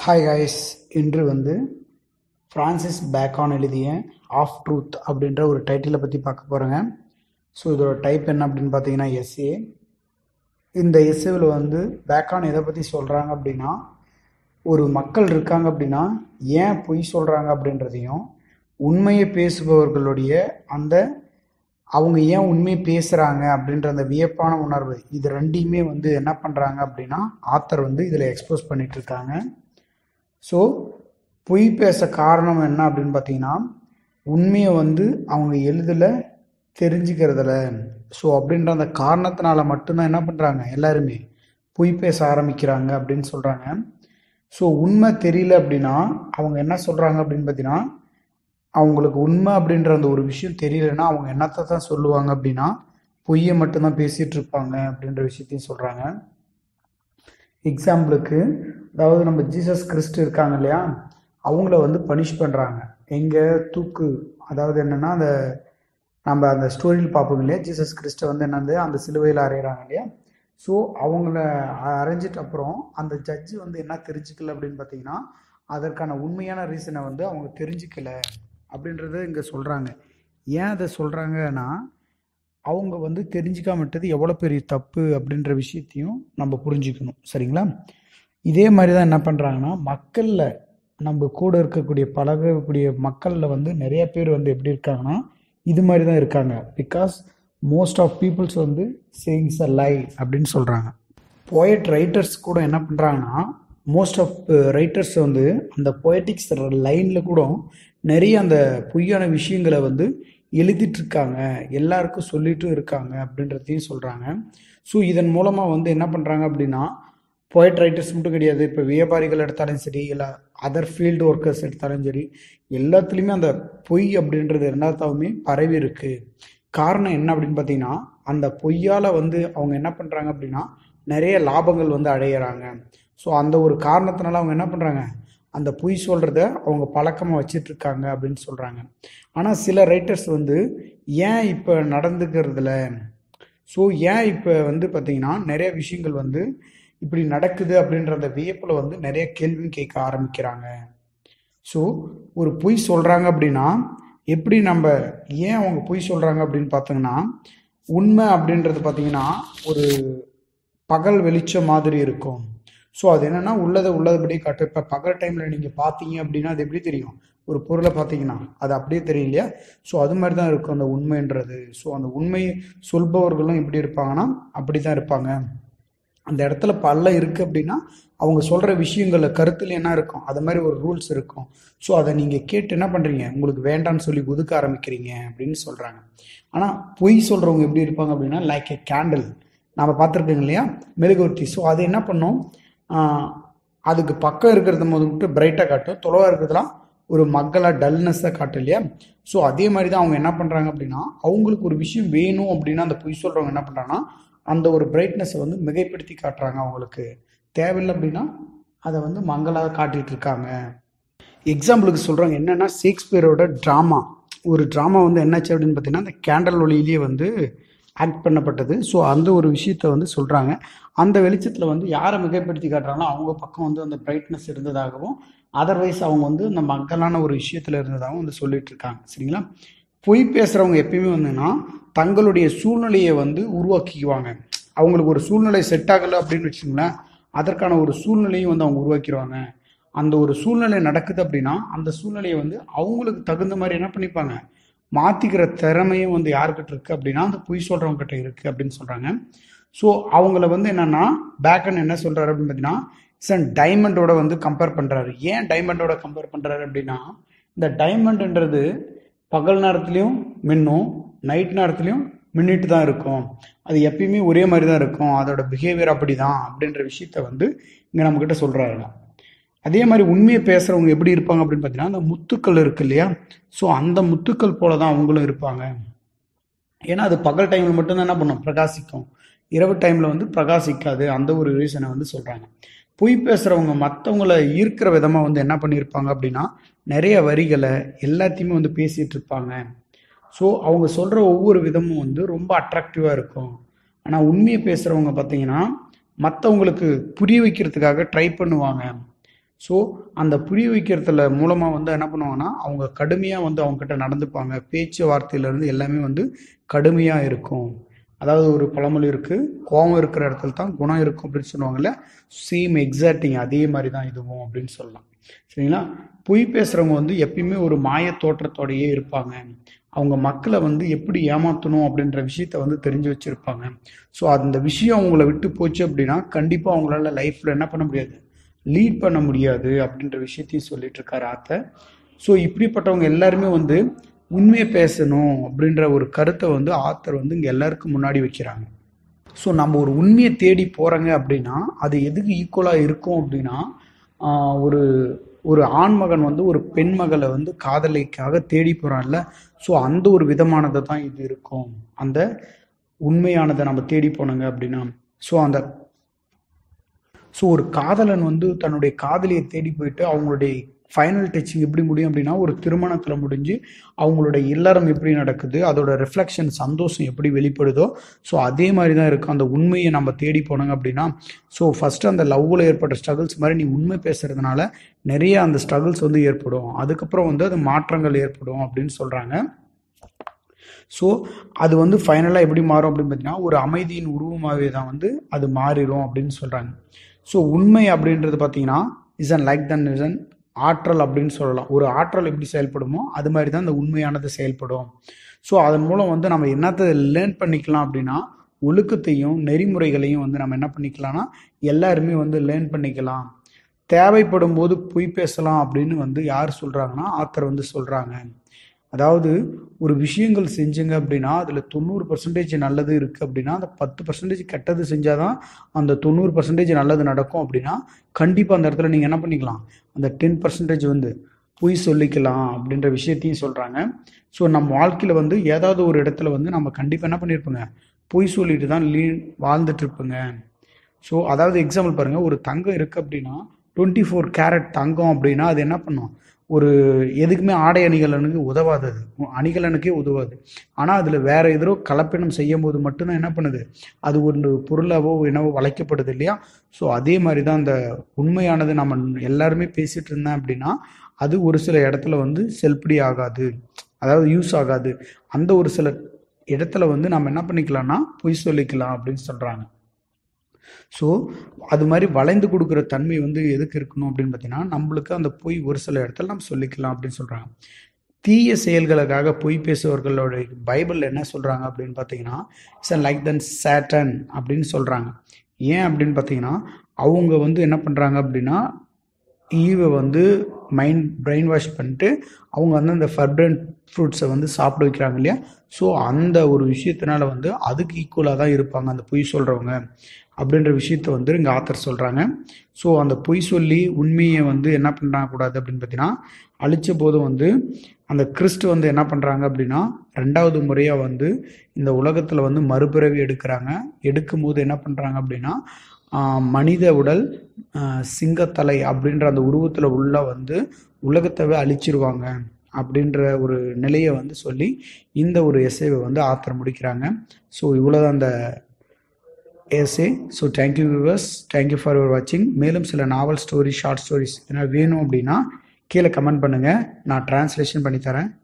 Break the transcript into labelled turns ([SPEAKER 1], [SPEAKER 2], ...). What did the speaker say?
[SPEAKER 1] hi guys இன்று வந்து Francis Bacon எழுதிய ஆஃப் ட்ரூத் அப்படின்ற ஒரு டைட்டிலை பற்றி பார்க்க போகிறேங்க ஸோ இதோட டைப் என்ன அப்படின்னு பார்த்தீங்கன்னா எஸ்ஏ இந்த எஸ்ஏவில் வந்து பேக்கான் எதை பற்றி சொல்கிறாங்க அப்படின்னா ஒரு மக்கள் இருக்காங்க அப்படின்னா ஏன் பொய் சொல்கிறாங்க அப்படின்றதையும் உண்மையை பேசுபவர்களுடைய அந்த அவங்க ஏன் உண்மையை பேசுகிறாங்க அப்படின்ற அந்த வியப்பான உணர்வு இது ரெண்டையுமே வந்து என்ன பண்ணுறாங்க அப்படின்னா ஆத்தர் வந்து இதில் எக்ஸ்போஸ் பண்ணிட்டு இருக்காங்க ஸோ பொய் பேச காரணம் என்ன அப்படின்னு பார்த்தீங்கன்னா உண்மையை வந்து அவங்க எளிதில் தெரிஞ்சுக்கிறதுல ஸோ அப்படின்ற அந்த காரணத்தினால மட்டும்தான் என்ன பண்ணுறாங்க எல்லாருமே பொய் பேச ஆரம்பிக்கிறாங்க அப்படின்னு சொல்கிறாங்க ஸோ உண்மை தெரியல அப்படின்னா அவங்க என்ன சொல்கிறாங்க அப்படின்னு பார்த்தீங்கன்னா அவங்களுக்கு உண்மை அப்படின்ற அந்த ஒரு விஷயம் தெரியலன்னா அவங்க என்னத்தை தான் சொல்லுவாங்க அப்படின்னா பொய்யை மட்டும்தான் பேசிகிட்டு இருப்பாங்க அப்படின்ற விஷயத்தையும் சொல்கிறாங்க எக்ஸாம்பிளுக்கு அதாவது நம்ம ஜீசஸ் கிறிஸ்ட் இருக்காங்க இல்லையா அவங்கள வந்து பனிஷ் பண்ணுறாங்க எங்கே தூக்கு அதாவது என்னென்னா அந்த நம்ம அந்த ஸ்டோரியில் பார்ப்போம் இல்லையா ஜீசஸ் கிறிஸ்ட வந்து என்னது அந்த சிலுவையில் அறையிறாங்க இல்லையா ஸோ அவங்கள அரைஞ்சிட்ட அப்புறம் அந்த ஜட்ஜு வந்து என்ன தெரிஞ்சுக்கல அப்படின்னு பார்த்தீங்கன்னா அதற்கான உண்மையான ரீசனை வந்து அவங்க தெரிஞ்சுக்கல அப்படின்றத இங்கே சொல்கிறாங்க ஏன் அதை சொல்கிறாங்கன்னா அவங்க வந்து தெரிஞ்சுக்காம விட்டது எவ்வளோ பெரிய தப்பு அப்படின்ற விஷயத்தையும் நம்ம புரிஞ்சுக்கணும் சரிங்களா இதே மாதிரி தான் என்ன பண்ணுறாங்கன்னா மக்களில் நம்ம கூட இருக்கக்கூடிய பழகக்கூடிய மக்களில் வந்து நிறைய பேர் வந்து எப்படி இருக்காங்கன்னா இது மாதிரி தான் இருக்காங்க பிகாஸ் மோஸ்ட் ஆஃப் பீப்புள்ஸ் வந்து சேயிங்ஸ் அ லை அப்படின்னு சொல்கிறாங்க போயட் ரைட்டர்ஸ் கூட என்ன பண்ணுறாங்கன்னா மோஸ்ட் ஆஃப் ரைட்டர்ஸ் வந்து அந்த பொயட்டிக்ஸ் லைனில் கூட நிறைய அந்த பொய்யான விஷயங்களை வந்து எழுதிட்டு இருக்காங்க எல்லாருக்கும் சொல்லிட்டும் இருக்காங்க அப்படின்றதையும் சொல்கிறாங்க ஸோ இதன் மூலமாக வந்து என்ன பண்ணுறாங்க அப்படின்னா போயட் ரைட்டர்ஸ் மட்டும் கிடையாது இப்போ வியாபாரிகள் எடுத்தாலும் சரி இல்லை அதர் ஃபீல்டு ஒர்க்கர்ஸ் எடுத்தாலும் சரி எல்லாத்துலேயுமே அந்த பொய் அப்படின்றது எல்லாத்தாவுமே பரவி இருக்கு காரணம் என்ன அப்படின்னு பார்த்தீங்கன்னா அந்த பொய்யால் வந்து அவங்க என்ன பண்ணுறாங்க அப்படின்னா நிறைய லாபங்கள் வந்து அடையிறாங்க ஸோ அந்த ஒரு காரணத்தினால அவங்க என்ன பண்ணுறாங்க அந்த பொய் சொல்கிறத அவங்க பழக்கமாக வச்சிட்டு இருக்காங்க அப்படின்னு சொல்கிறாங்க ஆனால் சில ரைட்டர்ஸ் வந்து ஏன் இப்போ நடந்துக்கிறதுல ஸோ ஏன் இப்போ வந்து பார்த்திங்கன்னா நிறைய விஷயங்கள் வந்து இப்படி நடக்குது அப்படின்ற அந்த வியப்பில் வந்து நிறைய கேள்வியும் கேட்க ஆரம்பிக்கிறாங்க ஸோ ஒரு பொய் சொல்கிறாங்க அப்படின்னா எப்படி நம்ம ஏன் அவங்க பொய் சொல்கிறாங்க அப்படின்னு பார்த்தோங்கன்னா உண்மை அப்படின்றது பார்த்தீங்கன்னா ஒரு பகல் வெளிச்சம் மாதிரி இருக்கும் ஸோ அது என்னென்னா உள்ளதை உள்ளதுபடியே காட்டும் இப்போ பகல் டைமில் நீங்கள் பார்த்தீங்க அப்படின்னா அது எப்படி தெரியும் ஒரு பொருளை பார்த்தீங்கன்னா அது அப்படியே தெரியும் இல்லையா ஸோ அது மாதிரி தான் இருக்கும் அந்த உண்மைன்றது ஸோ அந்த உண்மையை சொல்பவர்களும் எப்படி இருப்பாங்கன்னா அப்படி தான் இருப்பாங்க அந்த இடத்துல பல்ல இருக்குது அப்படின்னா அவங்க சொல்கிற விஷயங்களில் கருத்தில் என்ன இருக்கும் அது மாதிரி ஒரு ரூல்ஸ் இருக்கும் ஸோ அதை நீங்கள் கேட்டு என்ன பண்ணுறீங்க உங்களுக்கு வேண்டாம்னு சொல்லி ஒதுக்க ஆரம்பிக்கிறீங்க அப்படின்னு சொல்கிறாங்க ஆனால் பொய் சொல்கிறவங்க எப்படி இருப்பாங்க அப்படின்னா லைக் ஏ கேண்டில் நம்ம பார்த்துருக்கோங்க இல்லையா மெழுகுவர்த்தி ஸோ அது என்ன பண்ணும் அதுக்கு பக்கம் இருக்கிறத போது மட்டும் பிரைட்டாக காட்டும் தொலைவாக இருக்கிறதுலாம் ஒரு மக்களாக டல்னஸ்ஸாக காட்டும் இல்லையா ஸோ அதே மாதிரி தான் அவங்க என்ன பண்ணுறாங்க அப்படின்னா அவங்களுக்கு ஒரு விஷயம் வேணும் அப்படின்னா அந்த பொய் சொல்கிறவங்க என்ன பண்ணுறாங்கன்னா அந்த ஒரு பிரைட்னஸை வந்து மிகைப்படுத்தி காட்டுறாங்க அவங்களுக்கு தேவையில்லை அப்படின்னா அதை வந்து மங்களாக காட்டிகிட்டு இருக்காங்க எக்ஸாம்பிளுக்கு சொல்கிறாங்க என்னென்னா ஷேக்ஸ்பியரோட ட்ராமா ஒரு ட்ராமா வந்து என்னாச்சு அப்படின்னு பார்த்தீங்கன்னா அந்த கேண்டல் ஒளியிலேயே வந்து ஆக்ட் பண்ணப்பட்டது ஸோ அந்த ஒரு விஷயத்த வந்து சொல்கிறாங்க அந்த வெளிச்சத்தில் வந்து யாரை மிகைப்படுத்தி காட்டுறாங்களோ அவங்க பக்கம் வந்து அந்த பிரைட்னஸ் இருந்ததாகவும் அதர்வைஸ் அவங்க வந்து அந்த மக்களான ஒரு விஷயத்தில் இருந்ததாகவும் வந்து சொல்லிட்டு இருக்காங்க சரிங்களா பொய் பேசுகிறவங்க எப்பயுமே வந்துன்னா தங்களுடைய சூழ்நிலையை வந்து உருவாக்கிக்குவாங்க அவங்களுக்கு ஒரு சூழ்நிலை செட் ஆகலை அப்படின்னு வச்சுங்களேன் அதற்கான ஒரு சூழ்நிலையும் வந்து அவங்க உருவாக்கிடுவாங்க அந்த ஒரு சூழ்நிலை நடக்குது அப்படின்னா அந்த சூழ்நிலையை வந்து அவங்களுக்கு தகுந்த மாதிரி என்ன பண்ணிப்பாங்க மாற்றிக்கிற திறமையும் வந்து யாருக்கிட்ட இருக்குது அப்படின்னா அந்த பொய் சொல்கிறவங்க கிட்ட இருக்குது அப்படின்னு சொல்கிறாங்க ஸோ அவங்கள வந்து என்னென்னா பேக்கன் என்ன சொல்கிறாரு அப்படின்னு பார்த்தீங்கன்னா சன் டைமண்டோட வந்து கம்பேர் பண்ணுறாரு ஏன் டைமண்டோட கம்பேர் பண்ணுறாரு அப்படின்னா இந்த டைமண்ட்ன்றது பகல் நேரத்துலையும் மின்னும் நைட் நேரத்துலையும் மின்னிட்டு தான் இருக்கும் அது எப்பயுமே ஒரே மாதிரி தான் இருக்கும் அதோட பிஹேவியர் அப்படி தான் அப்படின்ற விஷயத்த வந்து இங்கே நம்மக்கிட்ட சொல்கிறாருங்க அதே மாதிரி உண்மையை பேசுகிறவங்க எப்படி இருப்பாங்க அப்படின்னு பார்த்தீங்கன்னா அந்த முத்துக்கள் இருக்கு இல்லையா ஸோ அந்த முத்துக்கள் போல தான் அவங்களும் இருப்பாங்க ஏன்னா அது பகல் டைமில் மட்டும்தான் என்ன பண்ணும் பிரகாசிக்கும் இரவு டைமில் வந்து பிரகாசிக்காது அந்த ஒரு ரீசனை வந்து சொல்கிறாங்க பொய் பேசுகிறவங்க மற்றவங்கள ஈர்க்கிற விதமாக வந்து என்ன பண்ணியிருப்பாங்க அப்படின்னா நிறைய வரிகளை எல்லாத்தையுமே வந்து பேசிகிட்டு இருப்பாங்க ஸோ அவங்க சொல்கிற ஒவ்வொரு விதமும் வந்து ரொம்ப அட்ராக்டிவாக இருக்கும் ஆனால் உண்மையை பேசுகிறவங்க பார்த்தீங்கன்னா மற்றவங்களுக்கு புரிய வைக்கிறதுக்காக ட்ரை பண்ணுவாங்க ஸோ அந்த புரிய வைக்கிறதுல மூலமாக வந்து என்ன பண்ணுவாங்கன்னா அவங்க கடுமையாக வந்து அவங்கக்கிட்ட நடந்துப்பாங்க பேச்சுவார்த்தையிலேருந்து எல்லாமே வந்து கடுமையாக இருக்கும் அதாவது ஒரு பழமொழி இருக்குது கோபம் இருக்கிற இடத்துல தான் குணம் இருக்கும் அப்படின்னு சொல்லுவாங்கல்ல சேம் எக்ஸாக்டிங் அதே மாதிரி தான் இதுவும் அப்படின்னு சொல்லலாம் சரிங்களா பொய் பேசுகிறவங்க வந்து எப்பயுமே ஒரு மாய தோற்றத்தோடையே இருப்பாங்க அவங்க மக்களை வந்து எப்படி ஏமாற்றணும் அப்படின்ற விஷயத்த வந்து தெரிஞ்சு வச்சுருப்பாங்க ஸோ அந்த விஷயம் அவங்கள விட்டு போச்சு அப்படின்னா கண்டிப்பாக அவங்களால லைஃப்பில் என்ன பண்ண முடியாது லீட் பண்ண முடியாது அப்படின்ற விஷயத்தையும் சொல்லிட்டு இருக்காரு ஆத்த ஸோ இப்படிப்பட்டவங்க எல்லாருமே வந்து உண்மையை பேசணும் அப்படின்ற ஒரு கருத்தை வந்து ஆத்தர் வந்து இங்கே எல்லாருக்கும் முன்னாடி வைக்கிறாங்க ஸோ நம்ம ஒரு உண்மையை தேடி போகிறோங்க அப்படின்னா அது எதுக்கு ஈக்குவலாக இருக்கும் அப்படின்னா ஆஹ் ஒரு ஒரு ஆண்மகன் வந்து ஒரு பெண் மகளை வந்து காதலிக்காக தேடி போகிறான்ல ஸோ அந்த ஒரு விதமானதை தான் இது இருக்கும் அந்த உண்மையானதை நம்ம தேடி போனோங்க அப்படின்னா ஸோ அந்த ஸோ ஒரு காதலன் வந்து தன்னுடைய காதலியை தேடி போயிட்டு அவங்களுடைய ஃபைனல் டச்சிங் எப்படி முடியும் அப்படின்னா ஒரு திருமணத்தில் முடிஞ்சு அவங்களுடைய இல்லறம் எப்படி நடக்குது அதோட ரிஃப்ளெக்ஷன் சந்தோஷம் எப்படி வெளிப்படுதோ ஸோ அதே மாதிரி தான் இருக்கும் அந்த உண்மையை நம்ம தேடி போனோங்க அப்படின்னா ஸோ ஃபஸ்ட்டு அந்த லவ்வில் ஏற்பட்ட ஸ்ட்ரகிள்ஸ் மாதிரி நீ உண்மை பேசுறதுனால நிறைய அந்த ஸ்ட்ரகிள்ஸ் வந்து ஏற்படும் அதுக்கப்புறம் வந்து அது மாற்றங்கள் ஏற்படும் அப்படின்னு சொல்கிறாங்க ஸோ அது வந்து ஃபைனலாக எப்படி மாறும் அப்படின்னு பார்த்தீங்கன்னா ஒரு அமைதியின் உருவமாகவே தான் வந்து அது மாறிடும் அப்படின்னு சொல்கிறாங்க ஸோ உண்மை அப்படின்றது பார்த்தீங்கன்னா இஸ் அன் லைக் தன் இஸ் அன் ஆற்றல் அப்படின்னு சொல்லலாம் ஒரு ஆற்றல் எப்படி செயல்படுமோ அது மாதிரி தான் இந்த உண்மையானது செயல்படும் ஸோ அதன் மூலம் வந்து நம்ம என்னத்தை லேர்ன் பண்ணிக்கலாம் அப்படின்னா ஒழுக்கத்தையும் நெறிமுறைகளையும் வந்து நம்ம என்ன பண்ணிக்கலாம்னா எல்லாருமே வந்து லேர்ன் பண்ணிக்கலாம் தேவைப்படும் போது பொய் பேசலாம் அப்படின்னு வந்து யார் சொல்கிறாங்கன்னா ஆத்தர் வந்து சொல்கிறாங்க அதாவது ஒரு விஷயங்கள் செஞ்சுங்க அப்படின்னா அதில் தொண்ணூறு பர்சன்டேஜ் நல்லது இருக்குது அப்படின்னா அந்த பத்து பர்சன்டேஜ் கெட்டது செஞ்சால் தான் அந்த தொண்ணூறு பர்சன்டேஜ் நல்லது நடக்கும் அப்படின்னா கண்டிப்பாக அந்த இடத்துல நீங்கள் என்ன பண்ணிக்கலாம் அந்த டென் பர்சன்டேஜ் வந்து பொய் சொல்லிக்கலாம் அப்படின்ற விஷயத்தையும் சொல்கிறாங்க ஸோ நம்ம வாழ்க்கையில் வந்து ஏதாவது ஒரு இடத்துல வந்து நம்ம கண்டிப்பாக என்ன பண்ணியிருப்போங்க பொய் சொல்லிட்டு தான் லீ வாழ்ந்துட்டு இருப்போங்க ஸோ அதாவது எக்ஸாம்பிள் பாருங்கள் ஒரு தங்கம் இருக்குது அப்படின்னா டுவெண்ட்டி ஃபோர் கேரட் தங்கம் அப்படின்னா அது என்ன பண்ணும் ஒரு எதுக்குமே ஆடை அணிகலனுக்கு உதவாது அது அணிகலனுக்கே உதவாது ஆனால் அதில் வேற எதிரோ கலப்பினம் செய்யும் போது மட்டும்தான் என்ன பண்ணுது அது ஒரு பொருளாவோ என்னவோ வளைக்கப்படுது இல்லையா ஸோ அதே மாதிரி தான் அந்த உண்மையானது நம்ம எல்லாருமே பேசிட்டு இருந்தேன் அப்படின்னா அது ஒரு சில இடத்துல வந்து செல்படி ஆகாது அதாவது யூஸ் ஆகாது அந்த ஒரு சில இடத்துல வந்து நம்ம என்ன பண்ணிக்கலாம்னா பொய் சொல்லிக்கலாம் அப்படின்னு சொல்கிறாங்க ஸோ அது மாதிரி வளைந்து கொடுக்குற தன்மை வந்து எதுக்கு இருக்கணும் அப்படின்னு பார்த்தீங்கன்னா நம்மளுக்கு அந்த பொய் ஒரு சில இடத்துல நம்ம சொல்லிக்கலாம் அப்படின்னு சொல்கிறாங்க தீய செயல்களுக்காக பொய் பேசுபவர்களோட பைபிள் என்ன சொல்கிறாங்க அப்படின்னு பார்த்தீங்கன்னா இட்ஸ் லைக் தன் சேட்டன் அப்படின்னு சொல்கிறாங்க ஏன் அப்படின்னு பார்த்தீங்கன்னா அவங்க வந்து என்ன பண்ணுறாங்க அப்படின்னா ஈவை வந்து மைண்ட் பிரெயின் வாஷ் பண்ணிட்டு அவங்க வந்து அந்த ஃபர்பரன் ஃப்ரூட்ஸை வந்து சாப்பிட வைக்கிறாங்க இல்லையா ஸோ அந்த ஒரு விஷயத்தினால வந்து அதுக்கு ஈக்குவலாக தான் இருப்பாங்க அந்த பொய் சொல்கிறவங்க அப்படின்ற விஷயத்த வந்து இங்கே ஆத்தர் சொல்கிறாங்க ஸோ அந்த பொய் சொல்லி உண்மையை வந்து என்ன பண்ண கூடாது அப்படின்னு பார்த்தீங்கன்னா அழிச்ச போது வந்து அந்த கிறிஸ்து வந்து என்ன பண்ணுறாங்க அப்படின்னா ரெண்டாவது முறையாக வந்து இந்த உலகத்தில் வந்து மறுபிறவி எடுக்கிறாங்க எடுக்கும் போது என்ன பண்ணுறாங்க அப்படின்னா ஆஹ் மனித உடல் ஆஹ் சிங்கத்தலை அப்படின்ற அந்த உருவத்தில் உள்ள வந்து உலகத்தவே அழிச்சிருவாங்க அப்படின்ற ஒரு நிலையை வந்து சொல்லி இந்த ஒரு எஸ்ஏவை வந்து ஆத்திர முடிக்கிறாங்க ஸோ இவ்வளோதான் அந்த essay so thank you viewers thank you for your வாட்சிங் மேலும் சில நாவல் ஸ்டோரி ஷார்ட் ஸ்டோரிஸ் என்ன வேணும் அப்படின்னா கீழே கமெண்ட் பண்ணுங்கள் நான் டிரான்ஸ்லேஷன் பண்ணி தரேன்